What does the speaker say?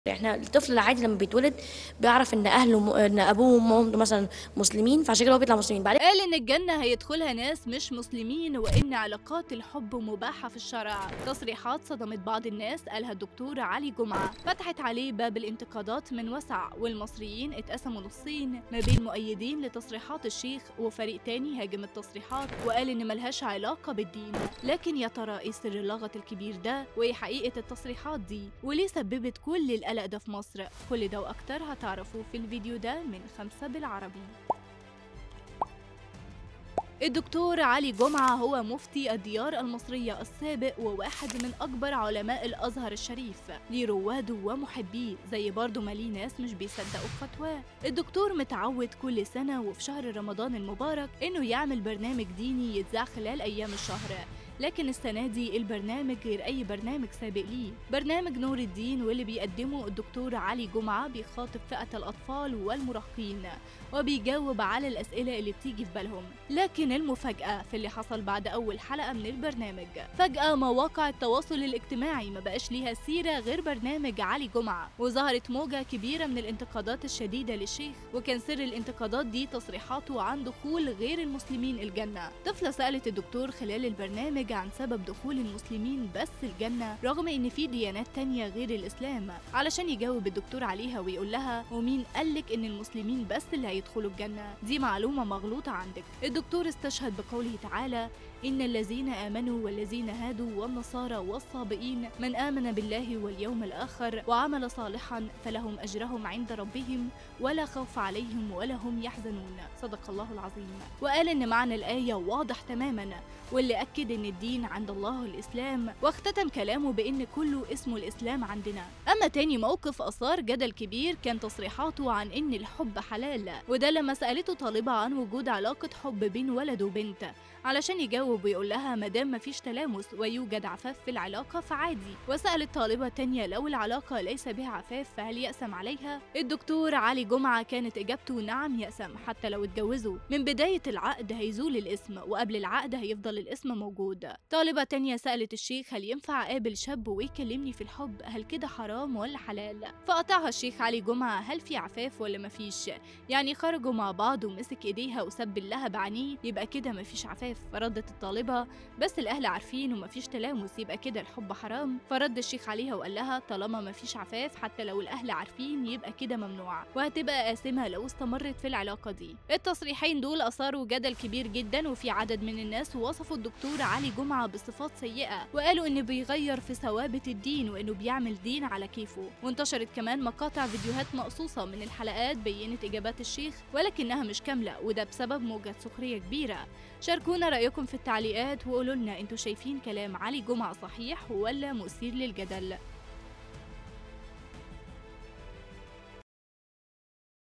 احنا الطفل العادي لما بيتولد بيعرف ان اهله م... ان ابوه وامه مثلا مسلمين فعشان كده هو بيطلع مسلمين بعدين قال ان الجنة هيدخلها ناس مش مسلمين وان علاقات الحب مباحة في الشرع تصريحات صدمت بعض الناس قالها الدكتور علي جمعة فتحت عليه باب الانتقادات من وسع والمصريين اتقسموا نصين ما بين مؤيدين لتصريحات الشيخ وفريق تاني هاجم التصريحات وقال ان ملهاش علاقة بالدين لكن يا ترى ايه سر اللغط الكبير ده وايه حقيقة التصريحات دي وليه سببت كل القلق ده في مصر كل ده واكتر هتعرفوه في الفيديو ده من خمسة بالعربي الدكتور علي جمعة هو مفتي الديار المصرية السابق وواحد من أكبر علماء الأزهر الشريف ليه رواده ومحبيه زي برضه ما ليه ناس مش بيصدقوا في فتواه الدكتور متعود كل سنة وفي شهر رمضان المبارك إنه يعمل برنامج ديني يتذاع خلال أيام الشهر لكن السنة دي البرنامج غير أي برنامج سابق ليه برنامج نور الدين واللي بيقدمه الدكتور علي جمعة بيخاطب فئة الأطفال والمراهقين وبيجاوب على الأسئلة اللي بتيجي في بالهم لكن المفاجأة في اللي حصل بعد أول حلقة من البرنامج فجأة مواقع التواصل الاجتماعي ما بقاش ليها سيرة غير برنامج علي جمعة وظهرت موجة كبيرة من الانتقادات الشديدة للشيخ وكان سر الانتقادات دي تصريحاته عن دخول غير المسلمين الجنة طفلة سألت الدكتور خلال البرنامج عن سبب دخول المسلمين بس الجنة رغم ان في ديانات تانية غير الاسلام علشان يجاوب الدكتور عليها ويقول لها ومين قالك ان المسلمين بس اللي هيدخلوا الجنة دي معلومة مغلوطة عندك الدكتور استشهد بقوله تعالى إن الذين آمنوا والذين هادوا والنصارى والصابئين من آمن بالله واليوم الآخر وعمل صالحا فلهم أجرهم عند ربهم ولا خوف عليهم ولا هم يحزنون صدق الله العظيم وقال إن معنى الآية واضح تماما واللي أكد إن الدين عند الله الإسلام واختتم كلامه بإن كله اسمه الإسلام عندنا أما تاني موقف أثار جدل كبير كان تصريحاته عن إن الحب حلال وده لما سألته طالبة عن وجود علاقة حب بين ولد وبنت علشان يجاوب ويقول لها مادام مفيش تلامس ويوجد عفاف في العلاقة فعادي وسألت طالبة تانية لو العلاقة ليس بها عفاف فهل يأسم عليها؟ الدكتور علي جمعة كانت إجابته نعم يأسم حتى لو اتجوزوا من بداية العقد هيزول الاسم وقبل العقد هيفضل الاسم موجود طالبة تانية سألت الشيخ هل ينفع أقابل شاب ويكلمني في الحب هل كده حرام ولا حلال؟ فقطعها الشيخ علي جمعة هل في عفاف ولا مفيش؟ يعني خرجوا مع بعض ومسك إيديها وسب لها بعينيه يبقى كده مفيش عفاف فردت الطالبة بس الأهل عارفين ومفيش تلامس يبقى كده الحب حرام فرد الشيخ عليها وقال لها طالما مفيش عفاف حتى لو الأهل عارفين يبقى كده ممنوع وهتبقى قاسمة لو استمرت في العلاقة دي التصريحين دول أثاروا جدل كبير جدا وفي عدد من الناس وصفوا الدكتور علي جمعة بصفات سيئة وقالوا إنه بيغير في ثوابت الدين وإنه بيعمل دين على كيفه وانتشرت كمان مقاطع فيديوهات مقصوصة من الحلقات بينت إجابات الشيخ ولكنها مش كاملة وده بسبب موجة سخرية كبيرة شاركونا رأيكم في التعليقات وقولوا لنا انتوا شايفين كلام علي جمعة صحيح ولا مثير للجدل